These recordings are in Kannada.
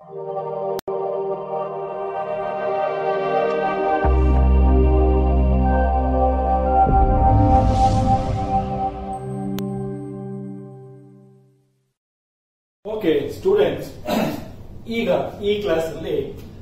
ಓಕೆ ಸ್ಟೂಡೆಂಟ್ಸ್ ಈಗ ಈ ಕ್ಲಾಸ್ ಅಲ್ಲಿ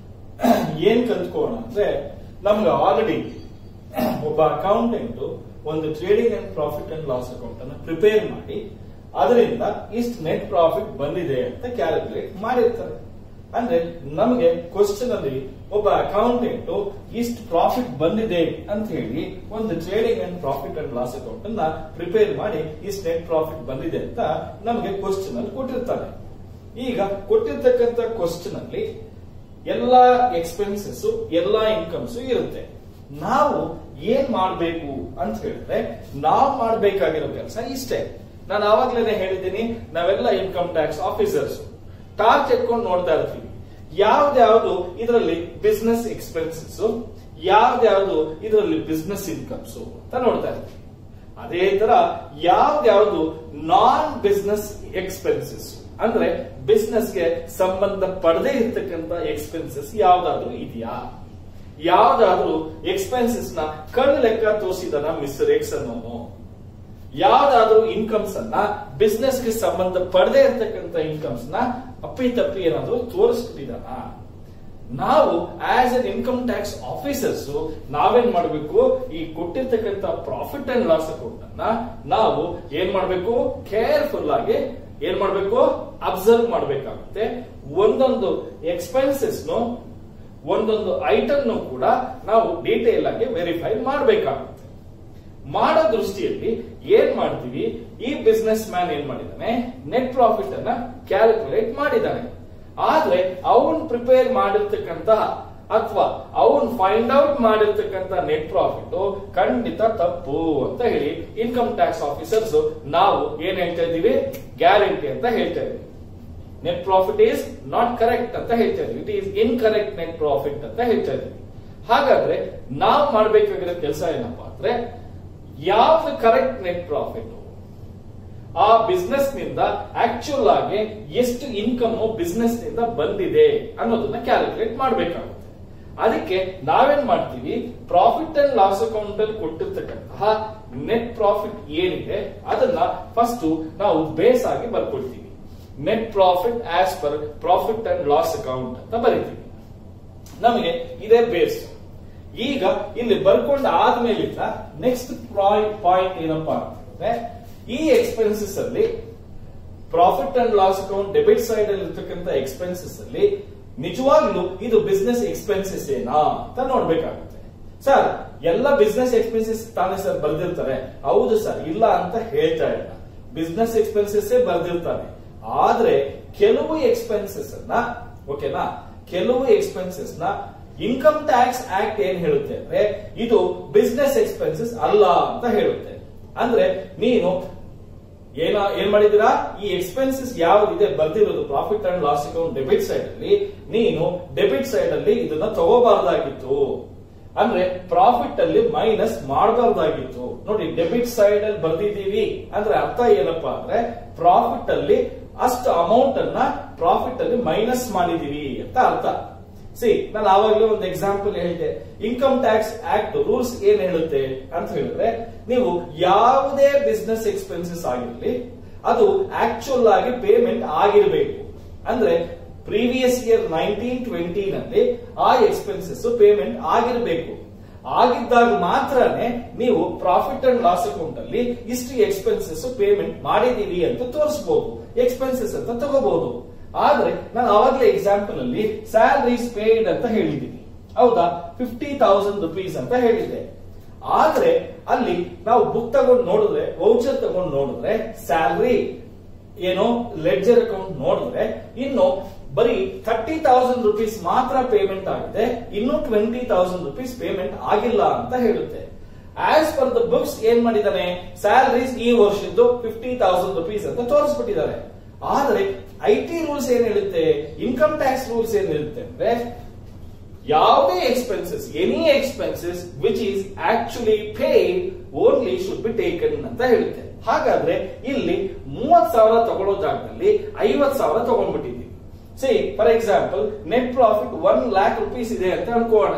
ಏನ್ ಕಲ್ತ್ಕೋಣ ಅಂದ್ರೆ ನಮ್ಗೆ ಆಲ್ರೆಡಿ ಒಬ್ಬ ಅಕೌಂಟೆಂಟ್ ಒಂದು trading and profit and loss account ಅನ್ನ ಪ್ರಿಪೇರ್ ಮಾಡಿ ಅದರಿಂದ ಇಷ್ಟು ನೆಟ್ ಪ್ರಾಫಿಟ್ ಬಂದಿದೆ ಅಂತ ಕ್ಯಾಲ್ಕುಲೇಟ್ ಮಾಡಿರ್ತಾರೆ ಅಂದ್ರೆ ನಮಗೆ ಕ್ವಶನ್ ಅಲ್ಲಿ ಒಬ್ಬ ಅಕೌಂಟೆಂಟ್ ಇಷ್ಟು ಪ್ರಾಫಿಟ್ ಬಂದಿದೆ ಅಂತ ಹೇಳಿ ಒಂದು trading and profit and loss account ಅನ್ನ ಪ್ರಿಪೇರ್ ಮಾಡಿ ಇಷ್ಟು ನೆಟ್ ಪ್ರಾಫಿಟ್ ಬಂದಿದೆ ಅಂತ ನಮಗೆ ಕ್ವಶನ್ ಅಲ್ಲಿ ಕೊಟ್ಟಿರ್ತಾರೆ ಈಗ ಕೊಟ್ಟಿರ್ತಕ್ಕಂಥ ಕ್ವಶನ್ ಅಲ್ಲಿ ಎಲ್ಲಾ ಎಕ್ಸ್ಪೆನ್ಸಸ್ ಎಲ್ಲಾ ಇನ್ಕಮ್ಸ್ ಇರುತ್ತೆ ನಾವು ಏನ್ ಮಾಡ್ಬೇಕು ಅಂತ ಹೇಳಿದ್ರೆ ನಾವು ಮಾಡ್ಬೇಕಾಗಿರೋ ಕೆಲಸ ಇಷ್ಟೇ ನಾನು ಆವಾಗ್ಲೇನೆ ಹೇಳಿದ್ದೀನಿ ನಾವೆಲ್ಲ ಇನ್ಕಮ್ ಟ್ಯಾಕ್ಸ್ ಆಫೀಸರ್ಸ್ ಟಾರ್ಚ್ ಎತ್ಕೊಂಡು ನೋಡ್ತಾ ಇರ್ತೀವಿ ಯಾವ್ದ್ಯಾವ್ದು ಇದರಲ್ಲಿ ಬಿಸ್ನೆಸ್ ಎಕ್ಸ್ಪೆನ್ಸಸ್ ಯಾವ್ದ್ಯಾವ್ದು ಇದರಲ್ಲಿ ಬಿಸ್ನೆಸ್ ಇನ್ಕಮ್ಸ್ ಅಂತ ನೋಡ್ತಾ ಇರ್ತೀವಿ ಅದೇ ತರ ಯಾವ್ದ್ಯಾವ್ದು ನಾನ್ ಬಿಸ್ನೆಸ್ ಎಕ್ಸ್ಪೆನ್ಸಸ್ ಅಂದ್ರೆ ಬಿಸ್ನೆಸ್ಗೆ ಸಂಬಂಧ ಪಡದೇ ಇರ್ತಕ್ಕಂಥ ಎಕ್ಸ್ಪೆನ್ಸಸ್ ಯಾವ್ದಾದ್ರು ಇದೆಯಾ ಯಾವ್ದಾದ್ರು ಎಕ್ಸ್ಪೆನ್ಸಸ್ ನ ಕಣ್ಣು ಲೆಕ್ಕ ತೋರಿಸಿದನ ಮಿಸ್ಟರ್ ಎಕ್ಸ್ ಅನ್ನೋನು ಯಾವ್ದಾದ್ರು ಇನ್ಕಮ್ಸ್ ಅನ್ನ ಬಿಸ್ನೆಸ್ ಗೆ ಸಂಬಂಧ ಪಡದೇ ಇರ್ತಕ್ಕಂಥ ಇನ್ಕಮ್ಸ್ ನ ಅಪ್ಪಿ ತಪ್ಪಿ ಏನಾದ್ರು ತೋರಿಸ್ಬಿಟ್ಟಿದಾನ ನಾವು as an income tax officers ನಾವೇನ್ ಮಾಡಬೇಕು ಈ ಕೊಟ್ಟಿರ್ತಕ್ಕಂಥ ಪ್ರಾಫಿಟ್ ಅಂಡ್ ಲಾಸ್ ಅಕೌಂಟ್ ಅನ್ನ ನಾವು ಏನ್ ಮಾಡಬೇಕು ಕೇರ್ಫುಲ್ ಆಗಿ ಏನ್ ಮಾಡಬೇಕು ಅಬ್ಸರ್ವ್ ಮಾಡಬೇಕಾಗುತ್ತೆ ಒಂದೊಂದು ಎಕ್ಸ್ಪೆನ್ಸಸ್ ಒಂದೊಂದು ಐಟಮ್ ಕೂಡ ನಾವು ಡೀಟೇಲ್ ಆಗಿ ವೆರಿಫೈ ಮಾಡಬೇಕಾಗುತ್ತೆ ಮಾಡೋ ದೃಷ್ಟಿಯಲ್ಲಿ ಏನ್ ಮಾಡ್ತೀವಿ ಈ ಬಿಸ್ನೆಸ್ ಮ್ಯಾನ್ ಏನ್ ಮಾಡಿದಾನೆ ನೆಟ್ ಪ್ರಾಫಿಟ್ ಅನ್ನ ಕ್ಯಾಲ್ಕುಲೇಟ್ ಮಾಡಿದ್ದಾನೆ ಆದ್ರೆ ಅವನ್ ಪ್ರಿಪೇರ್ ಮಾಡಿರ್ತಕ್ಕಂತಹ ಅಥವಾ ಅವನ್ ಫೈಂಡ್ ಔಟ್ ಮಾಡಿರ್ತಕ್ಕಂತ ನೆಟ್ ಪ್ರಾಫಿಟ್ ಖಂಡಿತ ತಪ್ಪು ಅಂತ ಹೇಳಿ ಇನ್ಕಮ್ ಟ್ಯಾಕ್ಸ್ ಆಫೀಸರ್ಸ್ ನಾವು ಏನ್ ಹೇಳ್ತಾ ಇದೀವಿ ಗ್ಯಾರಂಟಿ ಅಂತ ಹೇಳ್ತಾ ಇದೀವಿ net profit is not correct ಅಂತ ಹೇಳ್ತಾ ಇದೀವಿ it is incorrect net profit ಅಂತ ಹೇಳ್ತಾ ಇದೀವಿ ಹಾಗಾದ್ರೆ ನಾವು ಮಾಡ್ಬೇಕಾಗಿರೋ ಕೆಲಸ ಏನಪ್ಪಾ ಅಂದ್ರೆ ಯಾವ್ದು ಕರೆಕ್ಟ್ ನೆಟ್ ಪ್ರಾಫಿಟ್ ಆ ಬಿಸ್ನೆಸ್ ನಿಂದ ಆಕ್ಚುಲ್ ಆಗಿ ಎಷ್ಟು ಇನ್ಕಮ್ ಬಿಸ್ನೆಸ್ ನಿಂದ ಬಂದಿದೆ ಅನ್ನೋದನ್ನ ಕ್ಯಾಲ್ಕುಲೇಟ್ ಮಾಡಬೇಕಾಗುತ್ತೆ ಅದಕ್ಕೆ ನಾವೇನ್ ಮಾಡ್ತೀವಿ ಪ್ರಾಫಿಟ್ ಅಂಡ್ ಲಾಸ್ ಅಕೌಂಟ್ ಅಲ್ಲಿ ಕೊಟ್ಟಿರ್ತಕ್ಕಂತಹ ನೆಟ್ ಪ್ರಾಫಿಟ್ ಏನಿದೆ ಅದನ್ನ ಫಸ್ಟ್ ನಾವು ಬೇಸ್ ಆಗಿ ಬರ್ಕೊಳ್ತೀವಿ net profit as per profit and loss account ಅಂತ ಬರಿತೀವಿ ನಮಗೆ ಇದೇ ಬೇಸ್ ಈಗ ಇಲ್ಲಿ ಬರ್ಕೊಂಡು ಆದ್ಮೇಲಿಂದ ನೆಕ್ಸ್ಟ್ ಪಾಯಿಂಟ್ ಏನಪ್ಪಾ ಅಂತಂದ್ರೆ ಈ ಎಕ್ಸ್ಪೆನ್ಸಸ್ ಅಲ್ಲಿ profit and loss account debit side ಅಲ್ಲಿ ಇರ್ತಕ್ಕಂಥ ಎಕ್ಸ್ಪೆನ್ಸಸ್ ಅಲ್ಲಿ ನಿಜವಾಗ್ಲೂ ಇದು ಬಿಸ್ನೆಸ್ ಎಕ್ಸ್ಪೆನ್ಸಸ್ ಏನಾ ಅಂತ ನೋಡ್ಬೇಕಾಗುತ್ತೆ ಸರ್ ಎಲ್ಲ ಬಿಸ್ನೆಸ್ ಎಕ್ಸ್ಪೆನ್ಸಸ್ ತಾನೇ ಸರ್ ಬರ್ದಿರ್ತಾರೆ ಹೌದು ಸರ್ ಇಲ್ಲ ಅಂತ ಹೇಳ್ತಾ ಇಲ್ಲ ಬಿಸ್ನೆಸ್ ಎಕ್ಸ್ಪೆನ್ಸಸ್ ಬರ್ದಿರ್ತಾನೆ ಆದ್ರೆ ಕೆಲವು ಎಕ್ಸ್ಪೆನ್ಸಸ್ ಅನ್ನ ಓಕೆನಾ ಕೆಲವು ಎಕ್ಸ್ಪೆನ್ಸಸ್ ನ ಇನ್ಕಮ್ ಟ್ಯಾಕ್ಸ್ ಆಕ್ಟ್ ಏನ್ ಹೇಳುತ್ತೆ ಅಂದ್ರೆ ಇದು ಬಿಸ್ನೆಸ್ ಎಕ್ಸ್ಪೆನ್ಸಸ್ ಅಲ್ಲ ಅಂತ ಹೇಳುತ್ತೆ ಅಂದ್ರೆ ನೀನು ಏನ ಏನ್ ಮಾಡಿದಿರಾ ಈ ಎಕ್ಸ್ಪೆನ್ಸಸ್ ಯಾವ್ದಿದೆ ಬರ್ದಿರೋದು profit and loss account debit side ಅಲ್ಲಿ ನೀನು ಡೆಬಿಟ್ ಸೈಡ್ ಅಲ್ಲಿ ಇದನ್ನ ತಗೋಬಾರ್ದಾಗಿತ್ತು ಅಂದ್ರೆ ಪ್ರಾಫಿಟ್ ಅಲ್ಲಿ ಮೈನಸ್ ಮಾಡಬಾರ್ದಾಗಿತ್ತು ನೋಡಿ ಡೆಬಿಟ್ ಸೈಡ್ ಅಲ್ಲಿ ಬರ್ದಿದ್ದೀವಿ ಅಂದ್ರೆ ಅರ್ಥ ಏನಪ್ಪಾ ಅಂದ್ರೆ ಪ್ರಾಫಿಟ್ ಅಲ್ಲಿ ಅಷ್ಟು ಅಮೌಂಟ್ ಅನ್ನ ಪ್ರಾಫಿಟ್ ಅಲ್ಲಿ ಮೈನಸ್ ಮಾಡಿದೀವಿ ಅಂತ ಅರ್ಥ ಸಿ ನಾನು ಆವಾಗಲೇ ಒಂದು ಎಕ್ಸಾಂಪಲ್ ಹೇಳಿದೆ ಇನ್ಕಮ್ ಟ್ಯಾಕ್ಸ್ ಆಕ್ಟ್ ರೂಲ್ಸ್ ಏನ್ ಹೇಳುತ್ತೆ ಅಂತ ಹೇಳಿದ್ರೆ ನೀವು ಯಾವುದೇ ಬಿಸ್ನೆಸ್ ಎಕ್ಸ್ಪೆನ್ಸಸ್ ಆಗಿರ್ಲಿ ಅದು ಆಕ್ಚುಲ್ ಆಗಿ ಪೇಮೆಂಟ್ ಆಗಿರಬೇಕು ಅಂದ್ರೆ ಪ್ರೀವಿಯಸ್ ಇಯರ್ ನೈನ್ಟೀನ್ ಟ್ವೆಂಟಿ ನಲ್ಲಿ ಆ ಎಕ್ಸ್ಪೆನ್ಸಸ್ ಪೇಮೆಂಟ್ ಆಗಿರಬೇಕು ಆಗಿದ್ದಾಗ ಮಾತ್ರನೇ ನೀವು ಪ್ರಾಫಿಟ್ ಅಂಡ್ ಲಾಸ್ ಅಕೌಂಟ್ ಅಲ್ಲಿ ಇಷ್ಟು ಎಕ್ಸ್ಪೆನ್ಸಸ್ ಪೇಮೆಂಟ್ ಮಾಡಿದೀವಿ ಅಂತ ತೋರಿಸಬಹುದು ಎಕ್ಸ್ಪೆನ್ಸಸ್ ಅಂತ ತಗೋಬಹುದು ಆದ್ರೆ ನಾನು ಅವಾಗಲೇ ಎಕ್ಸಾಂಪಲ್ ಅಲ್ಲಿ ಸ್ಯಾಲರೀಸ್ ಪೇಯ್ಡ್ ಅಂತ ಹೇಳಿದ್ದೀನಿ ಹೌದಾ ಫಿಫ್ಟಿ ತೌಸಂಡ್ ರುಪೀಸ್ ಅಂತ ಹೇಳಿದ್ದೆ ಆದ್ರೆ ಅಲ್ಲಿ ನಾವು ಬುಕ್ ತಗೊಂಡು ನೋಡಿದ್ರೆ ವೌಚರ್ ತಗೊಂಡು ನೋಡಿದ್ರೆ ಸ್ಯಾಲರಿ ಏನೋ ಲೆಡ್ಜರ್ ಅಕೌಂಟ್ ನೋಡಿದ್ರೆ ಇನ್ನು ಬರೀ ಥರ್ಟಿ ತೌಸಂಡ್ ರುಪೀಸ್ ಮಾತ್ರ ಪೇಮೆಂಟ್ ಆಗಿದೆ ಇನ್ನು ಟ್ವೆಂಟಿ ತೌಸಂಡ್ ರುಪೀಸ್ ಪೇಮೆಂಟ್ ಆಗಿಲ್ಲ ಅಂತ ಹೇಳುತ್ತೆ ಆಸ್ ಪರ್ ದ ಬುಕ್ಸ್ ಏನ್ ಮಾಡಿದಾನೆ ಸ್ಯಾಲರೀಸ್ ಈ ವರ್ಷದ್ದು ಫಿಫ್ಟಿ ತೌಸಂಡ್ ರುಪೀಸ್ ಅಂತ ತೋರಿಸ್ಬಿಟ್ಟಿದ್ದಾರೆ ಆದ್ರೆ ಐ ಟಿ ರೂಲ್ಸ್ ಏನ್ ಹೇಳುತ್ತೆ ಇನ್ಕಮ್ ಟ್ಯಾಕ್ಸ್ ರೂಲ್ಸ್ ಏನ್ ಹೇಳುತ್ತೆ ಅಂದ್ರೆ ಯಾವುದೇ expenses any expenses which is actually paid only should be taken ಅಂತ ಹೇಳುತ್ತೆ ಹಾಗಾದ್ರೆ ಇಲ್ಲಿ ಮೂವತ್ ಸಾವಿರ ತಗೊಳ್ಳೋ ಜಾಗದಲ್ಲಿ ಐವತ್ ಸಾವಿರ ತಗೊಂಡ್ಬಿಟ್ಟಿದ್ದೀವಿ see for example net profit one lakh rupees ಇದೆ ಅಂತ ಅನ್ಕೋಣ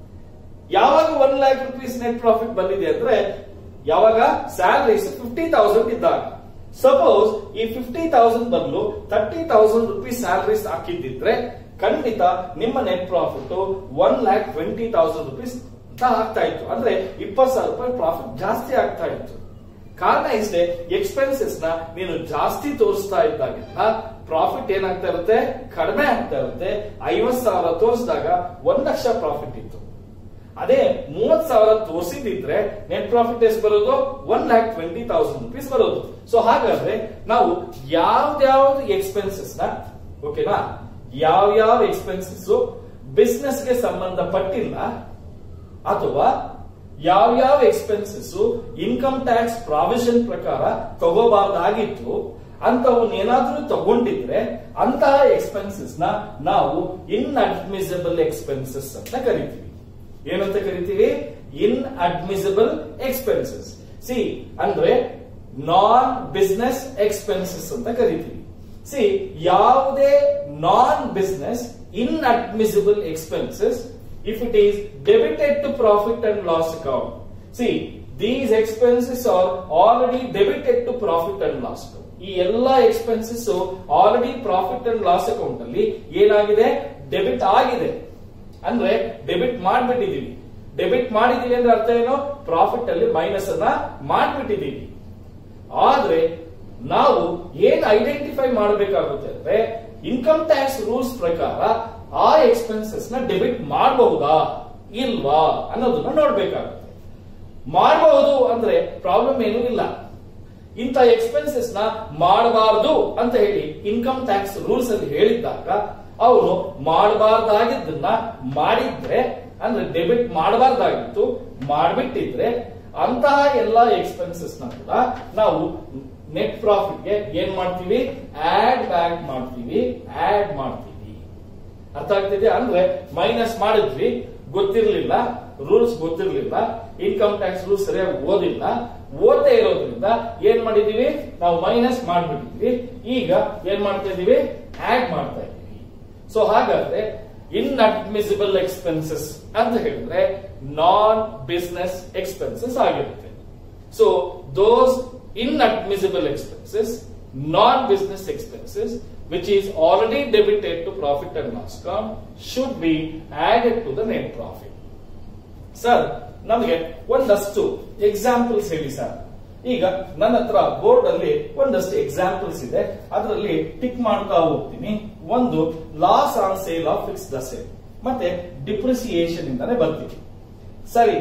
ಯಾವಾಗ one lakh rupees net profit ಬಂದಿದೆ ಅಂದ್ರೆ ಯಾವಾಗ ಸ್ಯಾಲರೀಸ್ ಫಿಫ್ಟಿ ತೌಸಂಡ್ ಇದ್ದಾಗ ಸಪೋಸ್ ಈ ಫಿಫ್ಟಿ ತೌಸಂಡ್ ಬದಲು ತರ್ಟಿ ತೌಸಂಡ್ ರುಪೀಸ್ ಸ್ಯಾಲರೀಸ್ ಹಾಕಿದ್ದಿದ್ರೆ ಖಂಡಿತ ನಿಮ್ಮ net profit one lakh twenty thousand rupees ಅಂತ ಆಗ್ತಾ ಇತ್ತು ಅಂದ್ರೆ ಇಪ್ಪತ್ತು ಸಾವಿರ ರೂಪಾಯಿ ಪ್ರಾಫಿಟ್ ಜಾಸ್ತಿ ಆಗ್ತಾ ಇತ್ತು ಕಾರಣ ಇಷ್ಟೇ ಎಕ್ಸ್ಪೆನ್ಸಸ್ ನ ನೀನು ಜಾಸ್ತಿ ತೋರಿಸ್ತಾ ಇದ್ದಾಗೆಲ್ಲ ಪ್ರಾಫಿಟ್ ಏನಾಗ್ತಾ ಇರುತ್ತೆ ಕಡಿಮೆ ಆಗ್ತಾ ಇರುತ್ತೆ ಐವತ್ ಸಾವಿರ ತೋರಿಸಿದಾಗ ಒಂದ್ ಲಕ್ಷ ಪ್ರಾಫಿಟ್ ಇತ್ತು ಅದೇ ಮೂವತ್ ಸಾವಿರ ತೋರಿಸಿದ್ರೆ ನೆಟ್ ಪ್ರಾಫಿಟ್ ಎಷ್ಟು ಬರೋದು one lakh twenty thousand rupees ಬರೋದು ಸೊ ಹಾಗಾದ್ರೆ ನಾವು ಯಾವ್ದಾವ್ದು ಎಕ್ಸ್ಪೆನ್ಸಸ್ ನ ಓಕೆನಾ ಯಾವ್ಯಾವ ಎಕ್ಸ್ಪೆನ್ಸಸ್ ಬಿಸ್ನೆಸ್ ಗೆ ಸಂಬಂಧಪಟ್ಟಿಲ್ಲ ಅಥವಾ ಯಾವ್ಯಾವ ಎಕ್ಸ್ಪೆನ್ಸಸ್ ಇನ್ಕಮ್ ಟ್ಯಾಕ್ಸ್ ಪ್ರಾವಿಷನ್ ಪ್ರಕಾರ ತಗೋಬಾರ್ದಾಗಿತ್ತು ಅಂತವನ್ನ ಏನಾದ್ರೂ ತಗೊಂಡಿದ್ರೆ ಅಂತಹ ಎಕ್ಸ್ಪೆನ್ಸಸ್ ನ ನಾವು ಇನ್ ಅಡ್ಮಿಸಿಬಲ್ ಎಕ್ಸ್ಪೆನ್ಸಸ್ ಅಂತ ಕರಿತೀವಿ ಏನಂತ ಕರಿತೀವಿ ಇನ್ ಅಡ್ಮಿಸಿಬಲ್ ಎಕ್ಸ್ಪೆನ್ಸಸ್ ಸಿ ಅಂದ್ರೆ ನಾನ್ ಬಿಸ್ನೆಸ್ ಎಕ್ಸ್ಪೆನ್ಸಸ್ ಅಂತ ಕರಿತೀವಿ ಸಿ ಯಾವುದೇ non business inadmissible expenses if it is debited to profit and loss account. See, these expenses are already debited to profit and loss account. ಈ ಎಲ್ಲಾ expenses already profit and loss account ಅಲ್ಲಿ ಏನಾಗಿದೆ ಡೆಬಿಟ್ ಆಗಿದೆ ಅಂದ್ರೆ ಡೆಬಿಟ್ ಮಾಡ್ಬಿಟ್ಟಿದೀವಿ ಡೆಬಿಟ್ ಮಾಡಿದೀವಿ ಅಂದ್ರೆ ಅರ್ಥ ಏನು ಪ್ರಾಫಿಟ್ ಅಲ್ಲಿ ಮೈನಸ್ ಅನ್ನ ಮಾಡ್ಬಿಟ್ಟಿದೀವಿ ಆದ್ರೆ ನಾವು ಏನ್ ಐಡೆಂಟಿಫೈ ಮಾಡಬೇಕಾಗುತ್ತೆ ಅಂದ್ರೆ ಇನ್ಕಮ್ ಟ್ಯಾಕ್ಸ್ ರೂಲ್ಸ್ ಪ್ರಕಾರ ಆ ಎಕ್ಸ್ಪೆನ್ಸಸ್ ನ ಡೆಬಿಟ್ ಮಾಡಬಹುದಾ ಇಲ್ವಾ ಅನ್ನೋದನ್ನ ನೋಡ್ಬೇಕಾಗುತ್ತೆ ಮಾಡಬಹುದು ಅಂದ್ರೆ ಪ್ರಾಬ್ಲಮ್ ಏನೂ ಇಲ್ಲ ಇಂಥ ಎಕ್ಸ್ಪೆನ್ಸಸ್ ನ ಮಾಡಬಾರದು ಅಂತ ಹೇಳಿ ಇನ್ಕಮ್ ಟ್ಯಾಕ್ಸ್ ರೂಲ್ಸ್ ಅಲ್ಲಿ ಹೇಳಿದ್ದಾಗ ಅವರು ಮಾಡಬಾರ್ದಾಗಿದ್ದನ್ನ ಮಾಡಿದ್ರೆ ಅಂದ್ರೆ ಡೆಬಿಟ್ ಮಾಡಬಾರ್ದಾಗಿತ್ತು ಮಾಡ್ಬಿಟ್ಟಿದ್ರೆ ಅಂತಹ ಎಲ್ಲಾ ಎಕ್ಸ್ಪೆನ್ಸಸ್ ನ ಕೂಡ ನಾವು ನೆಟ್ ಪ್ರಾಫಿಟ್ ಗೆ ಏನ್ ಮಾಡ್ತೀವಿ ಆಡ್ ಬ್ಯಾಕ್ ಮಾಡ್ತೀವಿ ಆಡ್ ಮಾಡ್ತೀವಿ ಅರ್ಥ ಆಗ್ತಿದೆ ಅಂದ್ರೆ ಮೈನಸ್ ಮಾಡಿದ್ವಿ ಗೊತ್ತಿರ್ಲಿಲ್ಲ ರೂಲ್ಸ್ ಗೊತ್ತಿರ್ಲಿಲ್ಲ ಇನ್ಕಮ್ ಟ್ಯಾಕ್ಸ್ ರೂಲ್ಸ್ ಸರಿಯಾಗಿ ಓದಿಲ್ಲ ಓದದೇ ಇರೋದ್ರಿಂದ ಏನ್ ಮಾಡಿದೀವಿ ನಾವು ಮೈನಸ್ ಮಾಡ್ಬಿಟ್ಟಿದ್ವಿ ಈಗ ಏನ್ ಮಾಡ್ತಾ ಇದೀವಿ ಆಡ್ ಮಾಡ್ತಾ ಇದೀವಿ ಸೊ ಹಾಗಾದ್ರೆ ಇನ್ ಅಡ್ಮಿಸಿಬಲ್ ಎಕ್ಸ್ಪೆನ್ಸಸ್ ಅಂತ ಹೇಳಿದ್ರೆ ನಾನ್ ಬಿಸ್ನೆಸ್ ಎಕ್ಸ್ಪೆನ್ಸಸ್ ಆಗಿರುತ್ತೆ so those inadmissible expenses non business expenses which is already debited to profit and loss account should be added to the net profit. Sir ನಮಗೆ ಒಂದಷ್ಟು ಎಕ್ಸಾಂಪಲ್ಸ್ ಹೇಳಿ ಸರ್ ಈಗ ನನ್ನ ಹತ್ರ ಬೋರ್ಡ್ ಅಲ್ಲಿ ಒಂದಷ್ಟು ಎಕ್ಸಾಂಪಲ್ಸ್ ಇದೆ ಅದರಲ್ಲಿ ಟಿಕ್ ಮಾಡ್ತಾ ಹೋಗ್ತೀನಿ ಒಂದು loss on sale of fixed asset ಮತ್ತೆ ಡಿಪ್ರಿಸಿಯೇಷನ್ ಇಂದಾನೆ ಬರ್ತೀವಿ ಸರಿ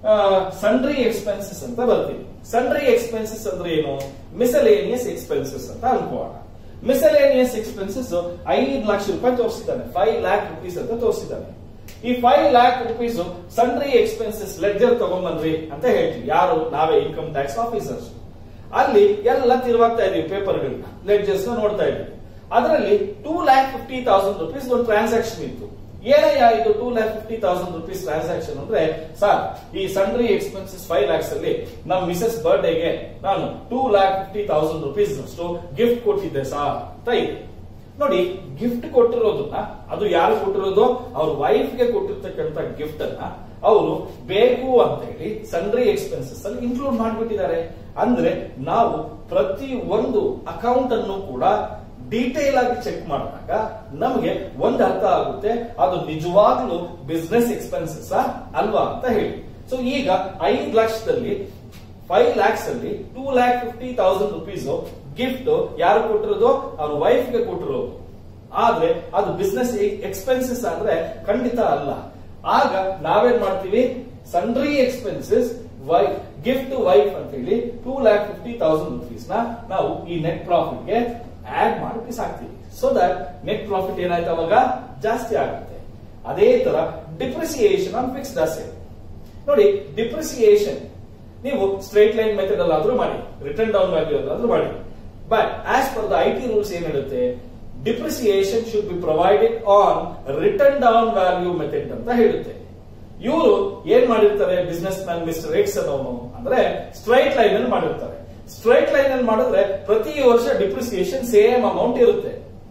ಸನ್ಡ್ರಿ ಎಕ್ಸ್ಪೆನ್ಸಸ್ ಅಂತ ಬರ್ತೀವಿ ಸನ್ಡ್ರಿ ಎಕ್ಸ್ಪೆನ್ಸಸ್ ಅಂದ್ರೆ ಏನು ಮಿಸಲೇನಿಯಸ್ ಎಕ್ಸ್ಪೆನ್ಸಸ್ ಅಂತ ಅನ್ಕೋಣ ಮಿಸಲೇನಿಯಸ್ ಎಕ್ಸ್ಪೆನ್ಸಸ್ ಐದು ಲಕ್ಷ ರೂಪಾಯಿ ತೋರಿಸಿದ್ದಾನೆ ಫೈವ್ ಲ್ಯಾಕ್ ರುಪೀಸ್ ಅಂತ ತೋರಿಸಿದ್ದಾನೆ ಈ five lakh rupees sundry expenses ledger ತಗೊಂಬಂದ್ರಿ ಅಂತ ಹೇಳ್ತೀವಿ ಯಾರು ನಾವೇ ಇನ್ಕಮ್ ಟ್ಯಾಕ್ಸ್ ಆಫೀಸರ್ಸ್ ಅಲ್ಲಿ ಎಲ್ಲ ತಿರುವಾಗ್ತಾ ಇದೀವಿ ಪೇಪರ್ಗಳನ್ನ ಲೆಡ್ಜರ್ಸ್ ನೋಡ್ತಾ ಇದೀವಿ ಅದರಲ್ಲಿ two lakh fifty thousand rupees ಒಂದು ಟ್ರಾನ್ಸಾಕ್ಷನ್ ಇತ್ತು ಏನಯ್ಯ ಇದು two lakh fifty thousand rupees transaction ಅಂದ್ರೆ ಸರ್ ಈ ಸನ್ರಿ ಎಕ್ಸ್ಪೆನ್ಸಸ್ ಫೈವ್ ಲ್ಯಾಕ್ಸ್ ಅಲ್ಲಿ ನಮ್ಮ ಮಿಸಸ್ ಬರ್ಡೇಗೆ ನಾನು two lakh fifty thousand rupees ಅಷ್ಟು ಗಿಫ್ಟ್ ಕೊಟ್ಟಿದ್ದೆ ಸರ್ ಅಂತ ಇದೆ ನೋಡಿ ಗಿಫ್ಟ್ ಕೊಟ್ಟಿರೋದನ್ನ ಅದು ಯಾರು ಕೊಟ್ಟಿರೋದು ಅವ್ರ ವೈಫ್ ಗೆ ಕೊಟ್ಟಿರ್ತಕ್ಕಂತ ಗಿಫ್ಟ್ ಅನ್ನ ಅವರು ಬೇಕು ಅಂತ ಹೇಳಿ ಸನ್ರಿ ಎಕ್ಸ್ಪೆನ್ಸಸ್ ಅಲ್ಲಿ ಇನ್ಕ್ಲೂಡ್ ಮಾಡ್ಬಿಟ್ಟಿದ್ದಾರೆ ಅಂದ್ರೆ ನಾವು ಪ್ರತಿ ಒಂದು ಅಕೌಂಟ್ ಅನ್ನು ಕೂಡ ಡೀಟೇಲ್ ಆಗಿ ಚೆಕ್ ಮಾಡಿದಾಗ ನಮಗೆ ಒಂದು ಅರ್ಥ ಆಗುತ್ತೆ ಅದು ನಿಜವಾಗ್ಲೂ ಬಿಸ್ನೆಸ್ ಎಕ್ಸ್ಪೆನ್ಸಸ್ ಅಲ್ವಾ ಅಂತ ಹೇಳಿ ಸೊ ಈಗ ಐದು ಲಕ್ಷದಲ್ಲಿ ಫೈವ್ ಲ್ಯಾಕ್ಸ್ ಅಲ್ಲಿ two lakh fifty thousand rupees gift ಯಾರು ಕೊಟ್ಟಿರೋದು ಅವ್ರ ವೈಫ್ ಗೆ ಕೊಟ್ಟಿರೋದು ಆದ್ರೆ ಅದು ಬಿಸ್ನೆಸ್ ಎಕ್ಸ್ಪೆನ್ಸಸ್ ಅಂದ್ರೆ ಖಂಡಿತ ಅಲ್ಲ ಆಗ ನಾವೇನ್ ಮಾಡ್ತೀವಿ sundry expenses wife gift wife ಅಂತ ಹೇಳಿ two lakh fifty thousand rupees ನ ನಾವು ಈ ನೆಟ್ ಪ್ರಾಫಿಟ್ ಗೆ ಆಡ್ ಮಾಡಿ ಬಿಸಾಕ್ತೀವಿ ಸೊ ದಟ್ ನೆಟ್ ಪ್ರಾಫಿಟ್ ಏನಾಯ್ತು ಅವಾಗ ಜಾಸ್ತಿ ಆಗುತ್ತೆ ಅದೇ ತರ ಡಿಪ್ರಿಸಿಯೇಷನ್ ಆನ್ ಫಿಕ್ಸ್ಡ್ ಅಸೆಟ್ ನೋಡಿ ಡಿಪ್ರಿಸಿಯೇಷನ್ ನೀವು ಸ್ಟ್ರೇಟ್ ಲೈನ್ ಮೆಥಡ್ ಅಲ್ಲಾದ್ರೂ ಮಾಡಿ ರಿಟರ್ನ್ ಡೌನ್ ವ್ಯಾಲ್ಯೂ ಅಲ್ಲಾದ್ರೂ ಮಾಡಿ but as per the I T rules ಏನ್ ಹೇಳುತ್ತೆ depreciation should be provided on written down value method ಅಂತ ಹೇಳುತ್ತೆ ಇವರು ಏನ್ ಮಾಡಿರ್ತಾರೆ ಬಿಸ್ನೆಸ್ ಮ್ಯಾನ್ ಮಿಸ್ಟರ್ ಎಕ್ಸ್ ಅನ್ನೋನು ಅಂದ್ರೆ ಸ್ಟ್ರೈಟ್ ಲೈನ್ ಅಲ್ಲಿ ಮಾಡಿರ್ತಾರೆ ಸ್ಟ್ರೈಟ್ ಲೈನ್ ಅಲ್ಲಿ ಮಾಡಿದ್ರೆ ಪ್ರತಿ ವರ್ಷ ಡಿಪ್ರಿಸಿಯೇಷನ್ ಸೇಮ್ ಅಮೌಂಟ್ ಇರುತ್ತೆ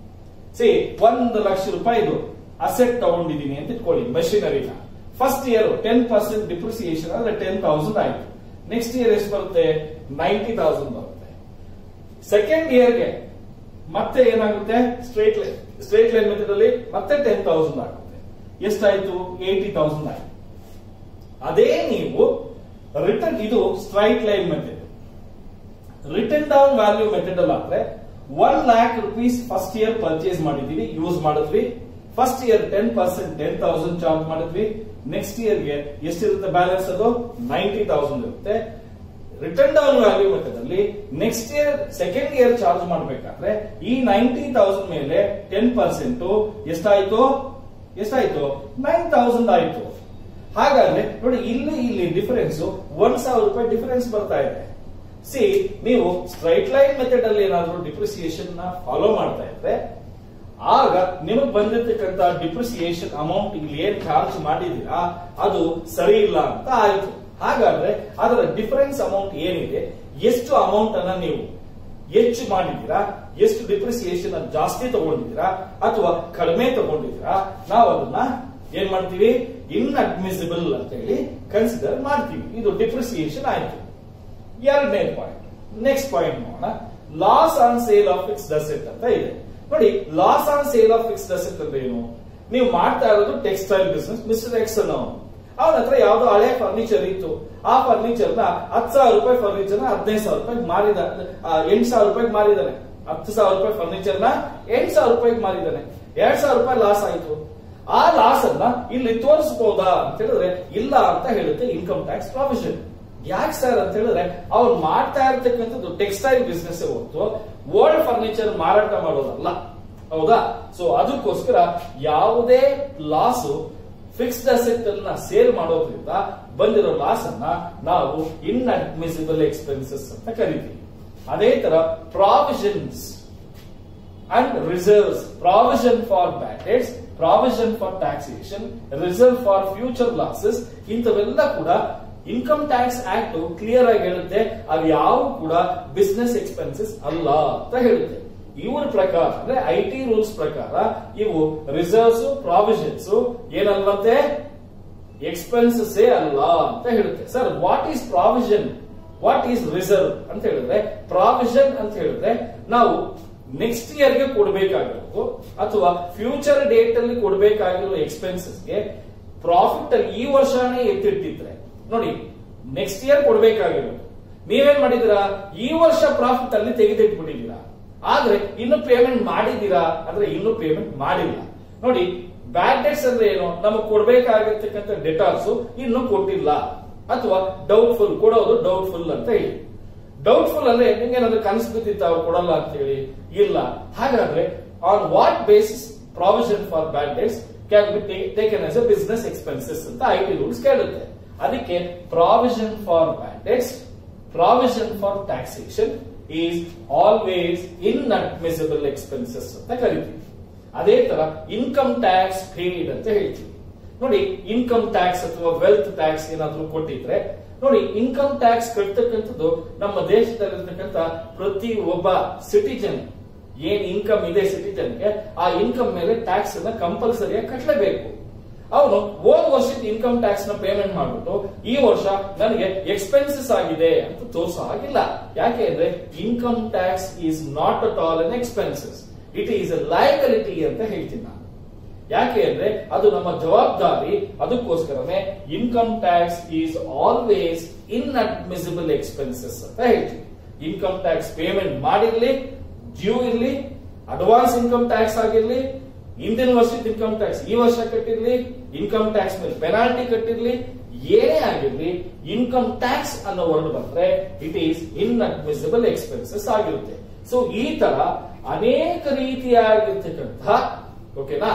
ಸಿ ಒಂದು ಲಕ್ಷ ರೂಪಾಯಿದು ಅಸೆಟ್ ತಗೊಂಡಿದ್ದೀನಿ ಅಂತ ಇಟ್ಕೊಳ್ಳಿ ಮಷಿನರಿನ first year ten percent depreciation ಅಂದ್ರೆ ಟೆನ್ ತೌಸಂಡ್ ಆಯ್ತು ನೆಕ್ಸ್ಟ್ ಇಯರ್ ಎಷ್ಟು ಬರುತ್ತೆ ನೈಂಟಿ ತೌಸಂಡ್ ಬರುತ್ತೆ ಸೆಕೆಂಡ್ ಇಯರ್ಗೆ ಮತ್ತೆ ಏನಾಗುತ್ತೆ straight line straight line method ಅಲ್ಲಿ ಮತ್ತೆ ಟೆನ್ ತೌಸಂಡ್ ಆಗುತ್ತೆ ಎಷ್ಟಾಯ್ತು ಏಯ್ಟಿ ತೌಸಂಡ್ ಆಯ್ತು ಅದೇ ನೀವು ರಿಟರ್ನ್ ಇದು straight line method written down value method ಅಲ್ಲಿ ಆದ್ರೆ one lakh rupees first year purchase ಮಾಡಿದೀವಿ ಯೂಸ್ ಮಾಡಿದ್ವಿ first year ten percent ten thousand charge ಮಾಡಿದ್ವಿ ನೆಕ್ಸ್ಟ್ ಇಯರ್ಗೆ ಎಷ್ಟಿರುತ್ತೆ ಬ್ಯಾಲೆನ್ಸ್ ಅದು ನೈಂಟಿ ತೌಸಂಡ್ ಇರುತ್ತೆ ರಿಟರ್ನ್ ಡೌನ್ ವ್ಯಾಲ್ಯೂ ಮೆಥಡ್ ಅಲ್ಲಿ next year second year charge ಮಾಡಬೇಕಾದ್ರೆ ಈ ನೈಂಟಿ ತೌಸಂಡ್ ಮೇಲೆ ಟೆನ್ ಪರ್ಸೆಂಟ್ ಎಷ್ಟಾಯ್ತು ಎಷ್ಟಾಯ್ತು ನೈನ್ ತೌಸಂಡ್ ಆಯ್ತು ಹಾಗಾದ್ರೆ ನೋಡಿ ಇಲ್ಲಿ ಇಲ್ಲಿ ಡಿಫರೆನ್ಸ್ ಒಂದ್ ಸಾವಿರ ರೂಪಾಯಿ ಡಿಫರೆನ್ಸ್ ಬರ್ತಾ ಇದೆ ಸಿ ನೀವು ಸ್ಟ್ರೈಟ್ ಲೈನ್ ಮೆಥಡ್ ಅಲ್ಲಿ ಏನಾದ್ರು ಡಿಪ್ರಿಸಿಯೇಷನ್ ನ ಫಾಲೋ ಮಾಡ್ತಾ ಇದ್ರೆ ಆಗ ನಿಮಗ್ ಬಂದಿರ್ತಕ್ಕಂತ ಡಿಪ್ರಿಸಿಯೇಷನ್ ಅಮೌಂಟ್ ಇಲ್ಲಿ ಏನ್ ಚಾರ್ಜ್ ಮಾಡಿದೀರಾ ಅದು ಸರಿ ಇಲ್ಲ ಅಂತ ಆಯ್ತು ಹಾಗಾದ್ರೆ ಅದರ ಡಿಫರೆನ್ಸ್ ಅಮೌಂಟ್ ಏನಿದೆ ಎಷ್ಟು ಅಮೌಂಟ್ ಅನ್ನ ನೀವು ಹೆಚ್ಚು ಮಾಡಿದ್ದೀರಾ ಎಷ್ಟು ಡಿಪ್ರಿಸಿಯೇಷನ್ ಜಾಸ್ತಿ ತಗೊಂಡಿದ್ದೀರಾ ಅಥವಾ ಕಡಿಮೆ ತಗೊಂಡಿದ್ದೀರಾ ನಾವು ಅದನ್ನ ಏನ್ ಮಾಡ್ತೀವಿ ಇನ್ಅಡ್ಮಿಸಿಬಲ್ ಅಂತ ಹೇಳಿ ಕನ್ಸಿಡರ್ ಮಾಡ್ತೀವಿ ಇದು ಡಿಪ್ರಿಸಿಯೇಷನ್ ಆಯ್ತು ಎರಡನೇ ಪಾಯಿಂಟ್ ನೆಕ್ಸ್ಟ್ ಪಾಯಿಂಟ್ ನೋಡೋಣ loss on sale of fixed asset ಅಂತ ಇದೆ ನೋಡಿ loss on sale of fixed asset ಅಂದ್ರೆ ಏನು ನೀವು ಮಾಡ್ತಾ ಇರೋದು ಟೆಕ್ಸ್ಟೈಲ್ ಬಿಸ್ನೆಸ್ ಮಿಸ್ಟರ್ ಎಕ್ಸ್ ಅವನು ಅವನ ಹತ್ರ ಯಾವ್ದೋ ಹಳೆ ಫರ್ನಿಚರ್ ಇತ್ತು ಆ ಫರ್ನಿಚರ್ ನ ಹತ್ತು ಸಾವಿರ ರೂಪಾಯಿ ಫರ್ನಿಚರ್ ನ ಹದಿನೈದು ಸಾವಿರ ರೂಪಾಯಿ ಮಾರಿದ ಎಂಟು ಸಾವಿರ ರೂಪಾಯಿ ಮಾರಿದಾನೆ ಹತ್ತು ಸಾವಿರ ರೂಪಾಯಿ ಫರ್ನಿಚರ್ ನ ಎಂಟು ಸಾವಿರ ರೂಪಾಯಿ ಮಾರಿದಾನೆ ಎರಡ್ ಸಾವಿರ ರೂಪಾಯಿ ಲಾಸ್ ಆಯ್ತು ಆ ಲಾಸ್ ಅನ್ನ ಇಲ್ಲಿ ತೋರಿಸಬಹುದಾ ಅಂತ ಹೇಳಿದ್ರೆ ಇಲ್ಲ ಅಂತ ಹೇಳುತ್ತೆ ಇನ್ಕಮ್ ಟ್ಯಾಕ್ಸ್ ಪ್ರಾವಿಷನ್ ಯಾಕೆ ಸರ್ ಅಂತ ಹೇಳಿದ್ರೆ ಅವ್ರು ಮಾಡ್ತಾ ಇರ್ತಕ್ಕಂಥದ್ದು ಟೆಕ್ಸ್ಟೈಲ್ ಬಿಸ್ನೆಸ್ ಹೊರತು ಓಲ್ಡ್ ಫರ್ನಿಚರ್ ಮಾರಾಟ ಮಾಡೋದಲ್ಲ ಹೌದಾ ಸೊ ಅದಕ್ಕೋಸ್ಕರ ಯಾವುದೇ ಲಾಸ್ ಫಿಕ್ಸ್ಡ್ ಅಸೆಟ್ ಅನ್ನ ಸೇಲ್ ಮಾಡೋದ್ರಿಂದ ಬಂದಿರೋ ಲಾಸ್ ಅನ್ನ ನಾವು ಇನ್ಅಡ್ಮಿಸಿಬಲ್ ಎಕ್ಸ್ಪೆನ್ಸಸ್ ಅಂತ ಕರಿತೀವಿ ಅದೇ ತರ provisions and reserves provision for bad debts provision for taxation reserve for future losses ಇಂಥವೆಲ್ಲ ಕೂಡ ಇನ್ಕಮ್ ಟ್ಯಾಕ್ಸ್ ಆಕ್ಟ್ ಕ್ಲಿಯರ್ ಆಗಿ ಹೇಳುತ್ತೆ ಅವು ಯಾವ ಕೂಡ ಬಿಸ್ನೆಸ್ ಎಕ್ಸ್ಪೆನ್ಸಸ್ ಅಲ್ಲ ಅಂತ ಹೇಳುತ್ತೆ ಇವ್ರ ಪ್ರಕಾರ ಅಂದ್ರೆ ಐ ಟಿ ರೂಲ್ಸ್ ಪ್ರಕಾರ ಇವು ರಿಸರ್ವ್ಸ್ ಪ್ರಾವಿಷನ್ಸ್ ಏನಲ್ವಂತೆ ಎಕ್ಸ್ಪೆನ್ಸಸ್ ಅಲ್ಲ ಅಂತ ಹೇಳುತ್ತೆ sir what is provision what is reserve ಅಂತ ಹೇಳಿದ್ರೆ ಪ್ರಾವಿಷನ್ ಅಂತ ಹೇಳಿದ್ರೆ ನಾವು ನೆಕ್ಸ್ಟ್ ಇಯರ್ ಗೆ ಕೊಡಬೇಕಾಗಿರೋದು ಅಥವಾ ಫ್ಯೂಚರ್ ಡೇಟ್ ಅಲ್ಲಿ ಕೊಡಬೇಕಾಗಿರೋ ಎಕ್ಸ್ಪೆನ್ಸಸ್ಗೆ ಪ್ರಾಫಿಟ್ ಅಲ್ಲಿ ಈ ವರ್ಷನೇ ಎತ್ತಿಟ್ಟಿದ್ರೆ ನೋಡಿ ನೆಕ್ಸ್ಟ್ ಇಯರ್ ಕೊಡಬೇಕಾಗಿರೋದು ನೀವೇನ್ ಮಾಡಿದಿರಾ ಈ ವರ್ಷ ಪ್ರಾಫಿಟ್ ಅಲ್ಲಿ ತೆಗೆದಿಟ್ಬಿಟ್ಟಿದ್ದೀರಾ ಆದ್ರೆ ಇನ್ನು ಪೇಮೆಂಟ್ ಮಾಡಿದೀರಾ ಅಂದ್ರೆ ಇನ್ನು ಪೇಮೆಂಟ್ ಮಾಡಿಲ್ಲ ನೋಡಿ ಬ್ಯಾಡ್ ಡೆಟ್ಸ್ ಅಂದ್ರೆ ಏನು ನಮಗೆ ಕೊಡ್ಬೇಕಾಗಿರ್ತಕ್ಕಂಥ ಡೆಟಾರ್ಸ್ ಇನ್ನು ಕೊಟ್ಟಿಲ್ಲ ಅಥವಾ ಡೌಟ್ಫುಲ್ ಕೊಡೋದು ಡೌಟ್ಫುಲ್ ಅಂತ ಹೇಳಿ ಡೌಟ್ಫುಲ್ ಅಂದ್ರೆ ನಿಮ್ಗೆ ಏನಾದ್ರು ಕನಸು ಬಿದ್ದಿತ್ತ ಅವ್ರು ಕೊಡಲ್ಲ ಅಂತ ಹೇಳಿ ಇಲ್ಲ ಹಾಗಾದ್ರೆ on what basis provision for bad debts can be taken as a business expenses ಅಂತ ಐ ಟಿ ರೂಲ್ಸ್ ಕೇಳುತ್ತೆ ಅದಕ್ಕೆ provision for bad debts provision for taxation is always inadmissible expenses ಅಂತ ಕರಿತೀವಿ ಅದೇ ತರ ಇನ್ಕಮ್ ಟ್ಯಾಕ್ಸ್ ಪೇಡ್ ಅಂತ ಹೇಳ್ತೀವಿ ನೋಡಿ ಇನ್ಕಮ್ ಟ್ಯಾಕ್ಸ್ ಅಥವಾ ವೆಲ್ತ್ ಟ್ಯಾಕ್ಸ್ ಏನಾದ್ರೂ ಕೊಟ್ಟಿದ್ರೆ ನೋಡಿ ಇನ್ಕಮ್ ಟ್ಯಾಕ್ಸ್ ಕಟ್ತಕ್ಕಂಥದ್ದು ನಮ್ಮ ದೇಶದಲ್ಲಿರ್ತಕ್ಕಂಥ ಪ್ರತಿ ಒಬ್ಬ ಸಿಟಿಜನ್ ಏನ್ ಇನ್ಕಮ್ ಇದೆ ಸಿಟಿಜನ್ಗೆ ಆ ಇನ್ಕಮ್ ಮೇಲೆ ಟ್ಯಾಕ್ಸ್ ಅನ್ನ ಕಂಪಲ್ಸರಿಯಾಗಿ ಕಟ್ಟಲೇಬೇಕು ಅವನು ಹೋದ ವರ್ಷದ ಇನ್ಕಮ್ ಟ್ಯಾಕ್ಸ್ ನ ಪೇಮೆಂಟ್ ಮಾಡ್ಬಿಟ್ಟು ಈ ವರ್ಷ ನನಗೆ ಎಕ್ಸ್ಪೆನ್ಸಸ್ ಆಗಿದೆ ಅಂತ ತೋರಿಸೋ ಹಾಗಿಲ್ಲ ಯಾಕೆ ಅಂದ್ರೆ income tax is not at all an expenses it is a liability ಅಂತ ಹೇಳ್ತೀನಿ ನಾನು ಯಾಕೆ ಅಂದ್ರೆ ಅದು ನಮ್ಮ ಜವಾಬ್ದಾರಿ ಅದಕ್ಕೋಸ್ಕರನೇ income tax is always inadmissible expenses ಅಂತ ಹೇಳ್ತೀವಿ ಇನ್ಕಮ್ ಟ್ಯಾಕ್ಸ್ ಪೇಮೆಂಟ್ ಮಾಡಿರ್ಲಿ ಡ್ಯೂ ಇರ್ಲಿ ಅಡ್ವಾನ್ಸ್ ಇನ್ಕಮ್ ಟ್ಯಾಕ್ಸ್ ಆಗಿರ್ಲಿ ಹಿಂದಿನ ವರ್ಷದ ಇನ್ಕಮ್ ಟ್ಯಾಕ್ಸ್ ಈ ವರ್ಷ ಕಟ್ಟಿರ್ಲಿ ಇನ್ಕಮ್ ಟ್ಯಾಕ್ಸ್ ಮೇಲೆ ಪೆನಾಲ್ಟಿ ಕಟ್ಟಿರ್ಲಿ ಏನೇ ಆಗಿರ್ಲಿ ಇನ್ಕಮ್ ಟ್ಯಾಕ್ಸ್ ಅನ್ನೋ ವರ್ಡ್ ಬಂದ್ರೆ ಇಟ್ ಈಸ್ ಇನ್ಅಡ್ಮಿಸಿಬಲ್ ಎಕ್ಸ್ಪೆನ್ಸಸ್ ಆಗಿರುತ್ತೆ ಸೊ ಈ ತರ ಅನೇಕ ರೀತಿಯಾಗಿರ್ತಕ್ಕಂತಹ ಓಕೆನಾ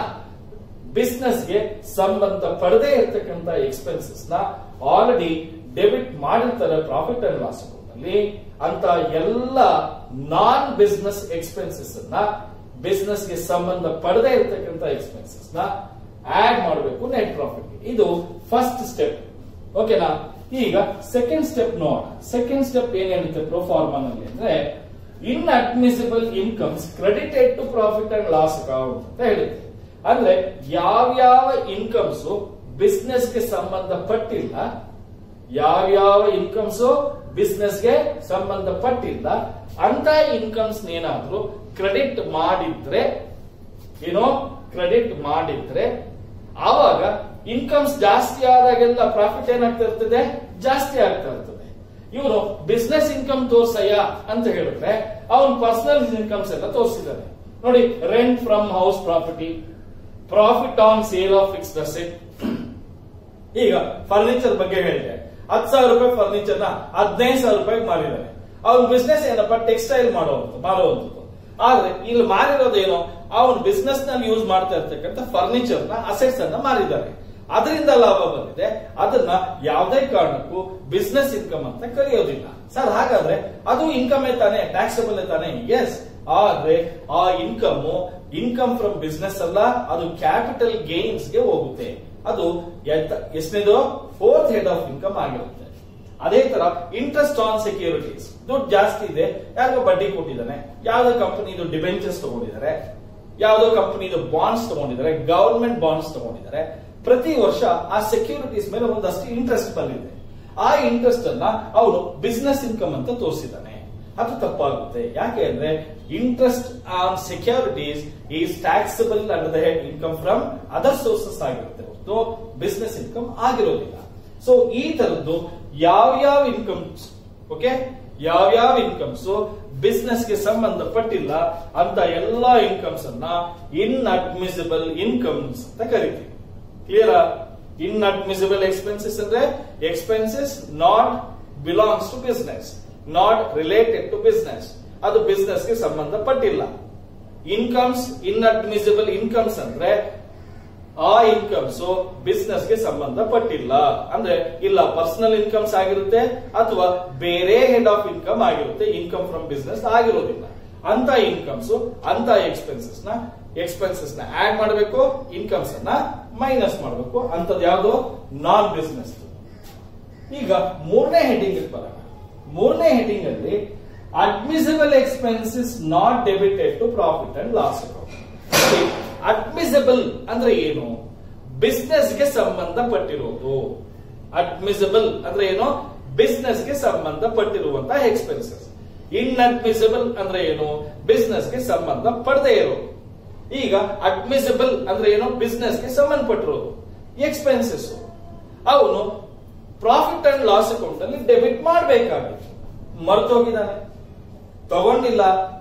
ಬಿಸ್ನೆಸ್ಗೆ ಸಂಬಂಧ ಪಡದೇ ಇರತಕ್ಕಂತ ಎಕ್ಸ್ಪೆನ್ಸಸ್ ನ ಆಲ್ರೆಡಿ ಡೆಬಿಟ್ ಮಾಡಿರ್ತಾರೆ ಪ್ರಾಫಿಟ್ ಅಂಡ್ ಲಾಸ್ ಅಕೌಂಟ್ ಅಲ್ಲಿ ಅಂತ ಎಲ್ಲ ನಾನ್ ಬಿಸ್ನೆಸ್ ಎಕ್ಸ್ಪೆನ್ಸಸ್ ಅನ್ನ ಬಿಸ್ನೆಸ್ ಗೆ ಸಂಬಂಧ ಪಡದೇ ಇರತಕ್ಕಂತ ಎಕ್ಸ್ಪೆನ್ಸಸ್ ನ ಆಡ್ ಮಾಡಬೇಕು ನೆಟ್ ಪ್ರಾಫಿಟ್ ಇದು ಫಸ್ಟ್ ಸ್ಟೆಪ್ ಓಕೆನಾ ಈಗ ಸೆಕೆಂಡ್ ಸ್ಟೆಪ್ ನೋಡೋಣ ಸೆಕೆಂಡ್ ಸ್ಟೆಪ್ ಏನ್ ಹೇಳುತ್ತೆ ಪ್ರೋಫಾರ್ಮನಲ್ಲಿ ಅಂದ್ರೆ inadmissible incomes credited to profit and loss account ಅಂತ ಹೇಳಿದೆ ಅಂದ್ರೆ ಯಾವ್ಯಾವ ಇನ್ಕಮ್ಸ್ ಬಿಸ್ನೆಸ್ಗೆ ಸಂಬಂಧಪಟ್ಟಿಲ್ಲ ಯಾವ್ಯಾವ ಇನ್ಕಮ್ಸ್ ಬಿಸ್ನೆಸ್ಗೆ ಸಂಬಂಧಪಟ್ಟಿಲ್ಲ ಅಂತ ಇನ್ಕಮ್ಸ್ ಏನಾದ್ರೂ ಕ್ರೆಡಿಟ್ ಮಾಡಿದ್ರೆ ಏನೋ ಕ್ರೆಡಿಟ್ ಮಾಡಿದ್ರೆ ಆವಾಗ ಇನ್ಕಮ್ಸ್ ಜಾಸ್ತಿ ಆದಾಗೆಲ್ಲ ಪ್ರಾಫಿಟ್ ಏನಾಗ್ತಾ ಇರ್ತದೆ ಜಾಸ್ತಿ ಆಗ್ತಾ ಇರ್ತದೆ ಇವನು ಬಿಸ್ನೆಸ್ ಇನ್ಕಮ್ ತೋರ್ಸಯ್ಯ ಅಂತ ಹೇಳಿದ್ರೆ ಅವನ್ ಪರ್ಸನಲ್ ಇನ್ಕಮ್ಸ್ ಎಲ್ಲ ತೋರಿಸಿದ್ದಾನೆ ನೋಡಿ rent from house property profit on sale of fixed asset ಈಗ ಫರ್ನಿಚರ್ ಬಗ್ಗೆ ಹೇಳಿದೆ ಹತ್ತು ಸಾವಿರ ರೂಪಾಯಿ ಫರ್ನಿಚರ್ ನ ಹದಿನೈದು ಸಾವಿರ ರೂಪಾಯಿ ಮಾರಿದ್ದಾರೆ ಅವ್ನ ಬಿಸ್ನೆಸ್ ಏನಪ್ಪ ಟೆಕ್ಸ್ಟೈಲ್ ಮಾಡುವಂತ ಮಾರುವಂತದ್ದು ಆದ್ರೆ ಇಲ್ಲಿ ಮಾರಿರೋದೇನೋ ಅವನ್ ಬಿಸ್ನೆಸ್ ನಲ್ಲಿ ಯೂಸ್ ಮಾಡ್ತಾ ಇರ್ತಕ್ಕಂಥ ಫರ್ನಿಚರ್ ನ ಅಸೆಟ್ಸ್ ಅನ್ನ ಮಾರಿದ್ದಾರೆ ಅದರಿಂದ ಲಾಭ ಬಂದಿದೆ ಅದನ್ನ ಯಾವುದೇ ಕಾರಣಕ್ಕೂ ಬಿಸ್ನೆಸ್ ಇನ್ಕಮ್ ಅಂತ ಕರೆಯೋದಿಲ್ಲ ಸರ್ ಹಾಗಾದ್ರೆ ಅದು ಇನ್ಕಮ್ ತಾನೆ ಟ್ಯಾಕ್ಸಬಲ್ ತಾನೆ ಎಸ್ ಆದ್ರೆ ಆ ಇನ್ಕಮ್ ಇನ್ಕಮ್ ಫ್ರಮ್ ಬಿಸ್ನೆಸ್ ಅಲ್ಲ ಅದು ಕ್ಯಾಪಿಟಲ್ ಗೇನ್ಸ್ ಗೆ ಹೋಗುತ್ತೆ ಅದು ಎಷ್ಟನೇದು ಫೋರ್ತ್ ಹೆಡ್ ಆಫ್ ಇನ್ಕಮ್ ಆಗಿರುತ್ತೆ ಅದೇ ತರ ಇಂಟ್ರೆಸ್ಟ್ ಆನ್ ಸೆಕ್ಯೂರಿಟೀಸ್ ದುಡ್ಡು ಜಾಸ್ತಿ ಇದೆ ಯಾರಿಗೋ ಬಡ್ಡಿ ಕೊಟ್ಟಿದ್ದಾನೆ ಯಾವ್ದೋ ಕಂಪನಿದು ಡಿಬೆಂಚರ್ಸ್ ತಗೊಂಡಿದ್ದಾರೆ ಯಾವ್ದೋ ಕಂಪನಿದು ಬಾಂಡ್ಸ್ ತಗೊಂಡಿದ್ದಾರೆ ಗವರ್ಮೆಂಟ್ ಬಾಂಡ್ಸ್ ತಗೊಂಡಿದ್ದಾರೆ ಪ್ರತಿ ವರ್ಷ ಆ ಸೆಕ್ಯೂರಿಟೀಸ್ ಮೇಲೆ ಒಂದಷ್ಟು ಇಂಟ್ರೆಸ್ಟ್ ಬಂದಿದೆ ಆ ಇಂಟ್ರೆಸ್ಟ್ ಅನ್ನ ಅವನು ಬಿಸ್ನೆಸ್ ಇನ್ಕಮ್ ಅಂತ ತೋರಿಸಿದ್ದಾನೆ ಅದು ತಪ್ಪಾಗುತ್ತೆ ಯಾಕೆ ಅಂದ್ರೆ interest on securities is taxable under the head income from other sources ಆಗಿರುತ್ತೆ ಹೊರತು ಬಿಸ್ನೆಸ್ ಇನ್ಕಮ್ ಆಗಿರೋದಿಲ್ಲ ಸೊ ಈ ತರದ್ದು ಯಾವ್ಯಾವ ಇನ್ಕಮ್ಸ್ ಓಕೆ ಯಾವ್ಯಾವ ಇನ್ಕಮ್ಸ್ ಬಿಸ್ನೆಸ್ ಗೆ ಸಂಬಂಧಪಟ್ಟಿಲ್ಲ ಅಂತ ಎಲ್ಲಾ ಇನ್ಕಮ್ಸ್ ಅನ್ನ ಇನ್ ಅಡ್ಮಿಸಿಬಲ್ ಇನ್ಕಮ್ಸ್ ಅಂತ ಕರಿತೀವಿ ಕ್ಲಿಯರ್ ಇನ್ ಅಡ್ಮಿಸಿಬಲ್ ಎಕ್ಸ್ಪೆನ್ಸಸ್ ಅಂದ್ರೆ expenses not belongs to business not related to business ಅದು ಬಿಸ್ನೆಸ್ ಗೆ ಸಂಬಂಧಪಟ್ಟಿಲ್ಲ ಇನ್ಕಮ್ಸ್ ಇನ್ ಅಡ್ಮಿಸಿಬಲ್ ಇನ್ಕಮ್ಸ್ ಅಂದ್ರೆ ಆ ಇನ್ಕಮ್ಸ್ ಬಿಸ್ನೆಸ್ ಗೆ ಸಂಬಂಧಪಟ್ಟಿಲ್ಲ ಅಂದ್ರೆ ಇಲ್ಲ ಪರ್ಸನಲ್ ಇನ್ಕಮ್ಸ್ ಆಗಿರುತ್ತೆ ಅಥವಾ ಬೇರೆ ಹೆಡ್ ಆಫ್ ಇನ್ಕಮ್ ಆಗಿರುತ್ತೆ ಇನ್ಕಮ್ ಫ್ರಮ್ ಬಿಸ್ನೆಸ್ ಆಗಿರೋದಿಲ್ಲ ಅಂತ ಇನ್ಕಮ್ಸ್ ಅಂತ ಎಕ್ಸ್ಪೆನ್ಸಸ್ ನ ಎಕ್ಸ್ಪೆನ್ಸಸ್ ನ ಆಡ್ ಮಾಡಬೇಕು ಇನ್ಕಮ್ಸ್ ಅನ್ನ ಮೈನಸ್ ಮಾಡಬೇಕು ಅಂತದ್ ಯಾವುದು ನಾನ್ ಬಿಸ್ನೆಸ್ ಈಗ ಮೂರನೇ ಹೆಡಿಂಗ್ ಬರೋಣ ಮೂರನೇ ಹೆಡಿಂಗ್ ಅಲ್ಲಿ admissible expenses not debited to profit and loss account admissible ಅಂದ್ರೆ ಏನು ಬಿಸ್ನೆಸ್ ಗೆ ಸಂಬಂಧಪಟ್ಟಿರೋದು ಅಡ್ಮಿಸಿಬಲ್ ಅಂದ್ರೆ ಏನು ಬಿಸ್ನೆಸ್ ಗೆ ಸಂಬಂಧಪಟ್ಟಿರುವಂತಹ ಎಕ್ಸ್ಪೆನ್ಸಸ್ ಇನ್ಅಡ್ಮಿಸಿಬಲ್ ಅಂದ್ರೆ ಏನು ಬಿಸ್ನೆಸ್ ಗೆ ಸಂಬಂಧ ಪಡದೆ ಇರೋದು ಈಗ ಅಡ್ಮಿಸಿಬಲ್ ಅಂದ್ರೆ ಏನು ಬಿಸ್ನೆಸ್ ಗೆ ಸಂಬಂಧಪಟ್ಟಿರೋದು ಎಕ್ಸ್ಪೆನ್ಸಸ್ ಅವನು ಪ್ರಾಫಿಟ್ ಅಂಡ್ ಲಾಸ್ ಅಕೌಂಟ್ ಅಲ್ಲಿ ಡೆಬಿಟ್ ಮಾಡಬೇಕಾಗಿತ್ತು ಮರ್ತೋಗಿದ್ದಾನೆ ತಗೊಂಡಿಲ್ಲ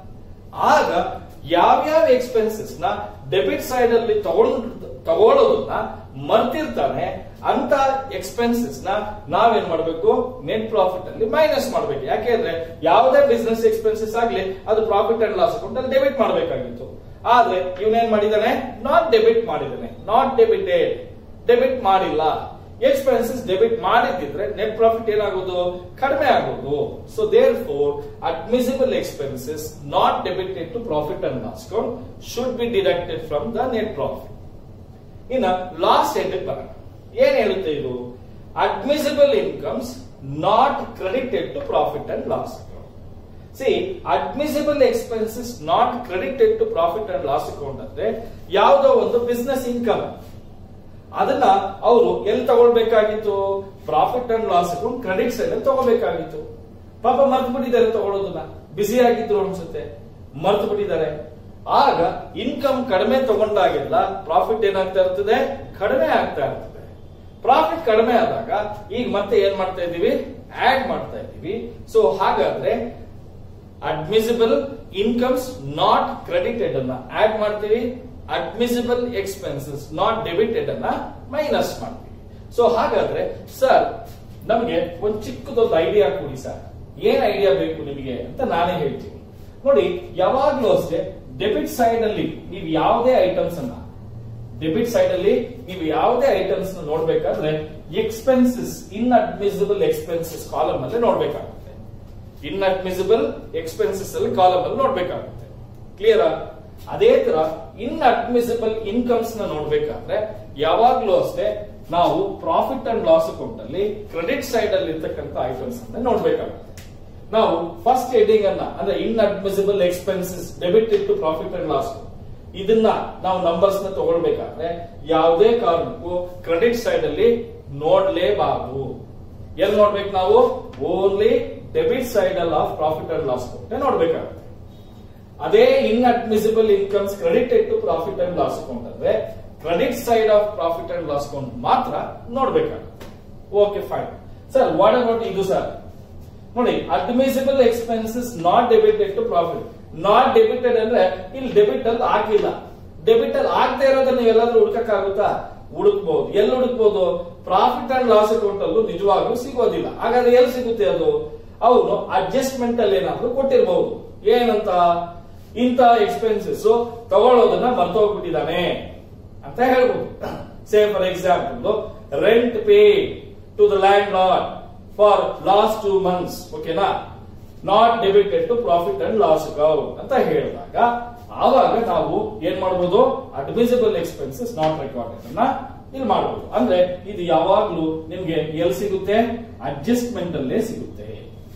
ಆಗ ಯಾವ್ಯಾವ ಎಕ್ಸ್ಪೆನ್ಸಸ್ ನ ಡೆಬಿಟ್ ಸೈಡ್ ಅಲ್ಲಿ ತಗೊಂಡ್ ತಗೊಳ್ಳೋದನ್ನ ಮರ್ತಿರ್ತಾನೆ ಅಂತ ಎಕ್ಸ್ಪೆನ್ಸಸ್ ನ ನಾವೇನ್ ಮಾಡ್ಬೇಕು ನೆಟ್ ಪ್ರಾಫಿಟ್ ಅಲ್ಲಿ ಮೈನಸ್ ಮಾಡ್ಬೇಕು ಯಾಕೆಂದ್ರೆ ಯಾವುದೇ ಬಿಸ್ನೆಸ್ ಎಕ್ಸ್ಪೆನ್ಸಸ್ ಆಗ್ಲಿ ಅದು ಪ್ರಾಫಿಟ್ ಅಂಡ್ ಲಾಸ್ ಅಕೌಂಟ್ ಅಲ್ಲಿ ಡೆಬಿಟ್ ಮಾಡಬೇಕಾಗಿತ್ತು ಆದ್ರೆ ಇವನೇನ್ ಮಾಡಿದಾನೆ ನಾಟ್ ಡೆಬಿಟ್ ಮಾಡಿದಾನೆ ನಾಟ್ ಡೆಬಿಟೆಡ್ ಡೆಬಿಟ್ ಮಾಡಿಲ್ಲ ಎಕ್ಸ್ಪೆನ್ಸಸ್ ಡೆಬಿಟ್ ಮಾಡಿದ್ರೆ ನೆಟ್ ಪ್ರಾಫಿಟ್ ಏನಾಗೋದು ಕಡಿಮೆ ಆಗೋದು so therefore admissible expenses not debited to profit and loss account should be deducted from the net profit ಇನ್ನ ಲಾಸ್ಟ್ ಎಂಡ್ ಬರೋಣ ಏನ್ ಹೇಳುತ್ತೆ ಇದು admissible incomes not credited to profit and loss account C admissible expenses not credited to profit and loss account ಅಂದ್ರೆ ಯಾವುದೋ ಒಂದು ಬಿಸ್ನೆಸ್ ಇನ್ಕಮ್ ಅದನ್ನ ಅವರು ಎಲ್ಲಿ ತಗೊಳ್ಬೇಕಾಗಿತ್ತು profit and loss account credit side ಅಲ್ಲಿ ತಗೋಬೇಕಾಗಿತ್ತು ಪಾಪ ಮರ್ತು ಬಿಟ್ಟಿದ್ದಾರೆ ತಗೊಳ್ಳೋದನ್ನ ಬಿಸಿ ಆಗಿದ್ರು ಅನ್ಸುತ್ತೆ ಮರ್ತು ಬಿಟ್ಟಿದ್ದಾರೆ ಆಗ ಇನ್ಕಮ್ ಕಡಿಮೆ ತಗೊಂಡಾಗೆಲ್ಲ ಪ್ರಾಫಿಟ್ ಏನಾಗ್ತಾ ಇರ್ತದೆ ಕಡಿಮೆ ಆಗ್ತಾ ಇರ್ತದೆ ಪ್ರಾಫಿಟ್ ಕಡಿಮೆ ಆದಾಗ ಈಗ ಮತ್ತೆ ಏನ್ ಮಾಡ್ತಾ ಇದೀವಿ ಆಡ್ ಮಾಡ್ತಾ ಇದೀವಿ ಸೊ ಹಾಗಾದ್ರೆ ಅಡ್ಮಿಸಿಬಲ್ ಇನ್ಕಮ್ಸ್ ನಾಟ್ ಕ್ರೆಡಿಟೆಡ್ ಅನ್ನ ಆಡ್ ಮಾಡ್ತೀವಿ ಅಡ್ಮಿಸಿಬಲ್ ಎಕ್ಸ್ಪೆನ್ಸಸ್ ನಾಟ್ ಡೆಬಿಟೆಡ್ ಅನ್ನ ಮೈನಸ್ ಮಾಡ್ತೀವಿ ಸೊ ಹಾಗಾದ್ರೆ ಸರ್ ನಮಗೆ ಒಂದು ಚಿಕ್ಕದೊಂದು ಐಡಿಯಾ ಕೊಡಿ ಸರ್ ಏನ್ ಐಡಿಯಾ ಬೇಕು ನಿಮಗೆ ಅಂತ ನಾನೇ ಹೇಳ್ತೀನಿ ನೋಡಿ ಯಾವಾಗ್ಲೂ ಅಷ್ಟೇ ಡೆಬಿಟ್ ಸೈಡ್ ಅಲ್ಲಿ ನೀವು ಯಾವುದೇ ಐಟಮ್ಸ್ ಅನ್ನ ಡೆಬಿಟ್ ಸೈಡ್ ಅಲ್ಲಿ ನೀವು ಯಾವುದೇ ಐಟಮ್ಸ್ ನ ನೋಡ್ಬೇಕಾದ್ರೆ expenses inadmissible expenses column ಅಲ್ಲಿ ನೋಡ್ಬೇಕಾಗುತ್ತೆ ಇನ್ ಅಡ್ಮಿಸಿಬಲ್ ಎಕ್ಸ್ಪೆನ್ಸಸ್ ಅಲ್ಲಿ ಕಾಲಮ್ ಅಲ್ಲಿ ನೋಡ್ಬೇಕಾಗುತ್ತೆ ಕ್ಲಿಯರ್ ಅದೇ ತರ ಇನ್ ಅಡ್ಮಿಸಿಬಲ್ ಇನ್ಕಮ್ಸ್ ನ ನೋಡ್ಬೇಕಾದ್ರೆ ಯಾವಾಗ್ಲೂ ಅಷ್ಟೇ ನಾವು ಪ್ರಾಫಿಟ್ ಅಂಡ್ ಲಾಸ್ ಅಕೌಂಟ್ ಅಲ್ಲಿ ಕ್ರೆಡಿಟ್ ಸೈಡ್ ಅಲ್ಲಿ ಇರ್ತಕ್ಕಂಥ ಐಟಮ್ಸ್ ಅನ್ನ ನೋಡ್ಬೇಕಾಗುತ್ತೆ ನಾವು ಫಸ್ಟ್ ಹೆಡಿಂಗ್ ಅನ್ನ ಅಂದ್ರೆ inadmissible expenses debited to profit and loss ಇದನ್ನ ನಾವು ನಂಬರ್ಸ್ ನ ತಗೊಳ್ಬೇಕಾದ್ರೆ ಯಾವುದೇ ಕಾರಣಕ್ಕೂ ಕ್ರೆಡಿಟ್ ಸೈಡ್ ಅಲ್ಲಿ ನೋಡ್ಲೇಬಾರದು ಎಲ್ಲಿ ನೋಡ್ಬೇಕು ನಾವು ಓನ್ಲಿ ಡೆಬಿಟ್ ಸೈಡ್ ಅಲ್ಲಿ ಆಫ್ ಪ್ರಾಫಿಟ್ ಅಂಡ್ ಲಾಸ್ ನೋಡ್ಬೇಕಾಗುತ್ತೆ ಅದೇ inadmissible incomes credited to profit and loss account ಅಂದ್ರೆ credit side of profit and loss account ಮಾತ್ರ ನೋಡ್ಬೇಕಾಗುತ್ತೆ okay fine sir what about ಇದು ಸರ್ ನೋಡಿ admissible expenses not debited to profit not debited ಅಂದ್ರೆ ಇಲ್ಲಿ ಡೆಬಿಟ್ ಅಲ್ಲಿ ಹಾಕಿಲ್ಲ ಡೆಬಿಟ್ ಅಲ್ಲಿ ಆಗದೆ ಇರೋದನ್ನ ನೀವೆಲ್ಲಾದ್ರೂ ಹುಡುಕಕ್ಕಾಗುತ್ತಾ ಹುಡುಕ್ಬಹುದು ಎಲ್ಲಿ ಹುಡುಕ್ಬಹುದು ಪ್ರಾಫಿಟ್ ಅಂಡ್ ಲಾಸ್ ಅಕೌಂಟ್ ಅಲ್ಲೂ ನಿಜವಾಗ್ಲೂ ಸಿಗೋದಿಲ್ಲ ಹಾಗಾದ್ರೆ ಎಲ್ಲಿ ಸಿಗುತ್ತೆ ಅದು ಅವನು ಅಡ್ಜಸ್ಟ್ಮೆಂಟ್ ಅಲ್ಲಿ ಏನಾದ್ರೂ ಕೊಟ್ಟಿರಬಹುದು ಏನಂತ ಇಂತ ಎಕ್ಸ್ಪೆನ್ಸಸ್ ತಗೊಳ್ಳೋದನ್ನ ಮರ್ತೋಗ್ಬಿಟ್ಟಿದ್ದಾನೆ ಅಂತ ಹೇಳ್ಬೋದು say for example rent pay to the landlord for last two months ಓಕೆನಾ not debited to profit and loss account ಅಂತ ಹೇಳಿದಾಗ ಆವಾಗ ನಾವು ಏನ್ ಮಾಡಬಹುದು ಅಡ್ಮಿಸಿಬಲ್ ಎಕ್ಸ್ಪೆನ್ಸಸ್ ನಾಟ್ ರೆಕಾರ್ಡೆಡ್ ಅನ್ನ ಇಲ್ಲಿ ಮಾಡಬಹುದು ಅಂದ್ರೆ ಇದು ಯಾವಾಗ್ಲೂ ನಿಮ್ಗೆ ಎಲ್ಲಿ ಸಿಗುತ್ತೆ ಅಡ್ಜಸ್ಟ್ಮೆಂಟ್ ಅಲ್ಲೇ ಸಿಗುತ್ತೆ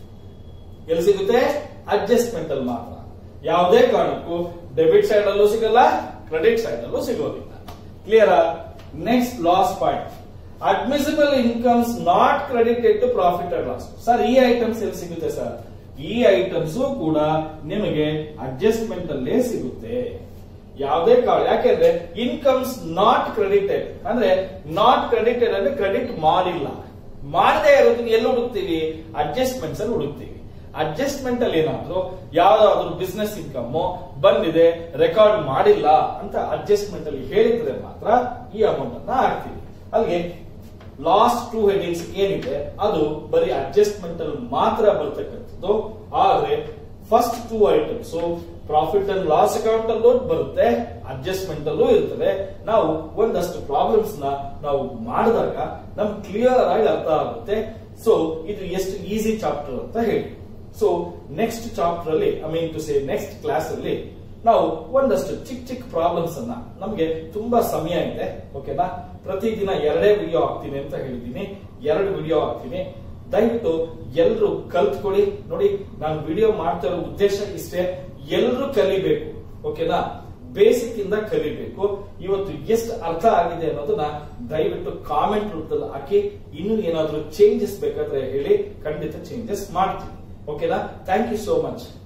ಎಲ್ಲಿ ಸಿಗುತ್ತೆ ಅಡ್ಜಸ್ಟ್ಮೆಂಟ್ ಅಲ್ಲಿ ಮಾತ್ರ ಯಾವುದೇ ಕಾರಣಕ್ಕೂ ಡೆಬಿಟ್ ಸೈಡ್ ಅಲ್ಲೂ ಸಿಗಲ್ಲ ಕ್ರೆಡಿಟ್ ಸೈಡ್ ಅಲ್ಲೂ ಸಿಗೋದಿಲ್ಲ clear next last point admissible incomes not credited to profit and loss sir ಈ ಐಟಮ್ಸ್ ಎಲ್ಲಿ ಸಿಗುತ್ತೆ ಸರ್ ಈ ಐಟಮ್ಸ್ ಕೂಡ ನಿಮಗೆ ಅಡ್ಜಸ್ಟ್ಮೆಂಟ್ ಅಲ್ಲೇ ಸಿಗುತ್ತೆ ಯಾವುದೇ ಕಾರಣ ಯಾಕೆಂದ್ರೆ ಇನ್ಕಮ್ಸ್ ನಾಟ್ ಕ್ರೆಡಿಟೆಡ್ ಅಂದ್ರೆ ನಾಟ್ ಕ್ರೆಡಿಟೆಡ್ ಅಂದ್ರೆ ಕ್ರೆಡಿಟ್ ಮಾಡಿಲ್ಲ ಮಾಡದೇ ಇರೋದನ್ನ ಎಲ್ಲಿ ಹುಡುಕ್ತೀವಿ ಅಡ್ಜಸ್ಟ್ಮೆಂಟ್ಸ್ ಅಲ್ಲಿ ಹುಡುಕ್ತೀವಿ ಅಡ್ಜಸ್ಟ್ಮೆಂಟ್ ಅಲ್ಲಿ ಏನಾದ್ರು ಯಾವ್ದಾದ್ರು ಬಿಸ್ನೆಸ್ ಇನ್ಕಮ್ ಬಂದಿದೆ ರೆಕಾರ್ಡ್ ಮಾಡಿಲ್ಲ ಅಂತ ಅಡ್ಜಸ್ಟ್ಮೆಂಟ್ ಅಲ್ಲಿ ಹೇಳಿದ್ರೆ ಮಾತ್ರ ಈ ಅಮೌಂಟ್ ಅನ್ನ ಹಾಕ್ತೀವಿ ಅಲ್ಲಿಗೆ ಲಾಸ್ಟ್ ಟೂ ಹೆಡಿಂಗ್ಸ್ ಏನಿದೆ ಅದು ಬರೀ ಅಡ್ಜಸ್ಟ್ಮೆಂಟ್ ಅಲ್ಲಿ ಮಾತ್ರ ಬರ್ತಕ್ಕಂಥದ್ದು ಆದ್ರೆ first two items profit and loss account ಅಲ್ಲೂ ಬರುತ್ತೆ ಅಡ್ಜಸ್ಟ್ಮೆಂಟ್ ಅಲ್ಲೂ ಇರ್ತದೆ ನಾವು ಒಂದಷ್ಟು ಪ್ರಾಬ್ಲಮ್ಸ್ ನ ನಾವು ಮಾಡಿದಾಗ ನಮ್ಗೆ ಕ್ಲಿಯರ್ ಆಗಿ ಅರ್ಥ ಆಗುತ್ತೆ ಸೊ ಇದು ಎಷ್ಟು ಈಸಿ ಚಾಪ್ಟರ್ ಅಂತ ಹೇಳಿ ಸೊ ನೆಕ್ಸ್ಟ್ ಚಾಪ್ಟರ್ ಅಲ್ಲಿ I mean to say next class ಅಲ್ಲಿ ನಾವು ಒಂದಷ್ಟು ಚಿಕ್ಕ ಚಿಕ್ಕ ಪ್ರಾಬ್ಲಮ್ಸ್ ಅನ್ನ ನಮ್ಗೆ ತುಂಬಾ ಸಮಯ ಇದೆ ಓಕೆನಾ ಪ್ರತಿದಿನ ಎರಡೇ ವಿಡಿಯೋ ಹಾಕ್ತೀನಿ ಅಂತ ಹೇಳಿದ್ದೀನಿ ಎರಡು ವಿಡಿಯೋ ಹಾಕ್ತೀನಿ ದಯವಿಟ್ಟು ಎಲ್ಲರೂ ಕಲ್ತ್ಕೊಳ್ಳಿ ನೋಡಿ ನಾನು ವಿಡಿಯೋ ಮಾಡ್ತಾ ಇರೋ ಉದ್ದೇಶ ಇಷ್ಟೇ ಎಲ್ಲರೂ ಕಲಿಬೇಕು ಓಕೆನಾ ಬೇಸಿಕ್ ಇಂದ ಕಲಿಬೇಕು ಇವತ್ತು ಎಷ್ಟು ಅರ್ಥ ಆಗಿದೆ ಅನ್ನೋದನ್ನ ದಯವಿಟ್ಟು ಕಾಮೆಂಟ್ ರೂಪದಲ್ಲಿ ಹಾಕಿ ಇನ್ನೂ ಏನಾದ್ರೂ ಚೇಂಜಸ್ ಬೇಕಾದ್ರೆ ಹೇಳಿ ಖಂಡಿತ ಚೇಂಜಸ್ ಮಾಡ್ತೀನಿ ಓಕೆನಾ ಥ್ಯಾಂಕ್ ಯು ಸೋ ಮಚ್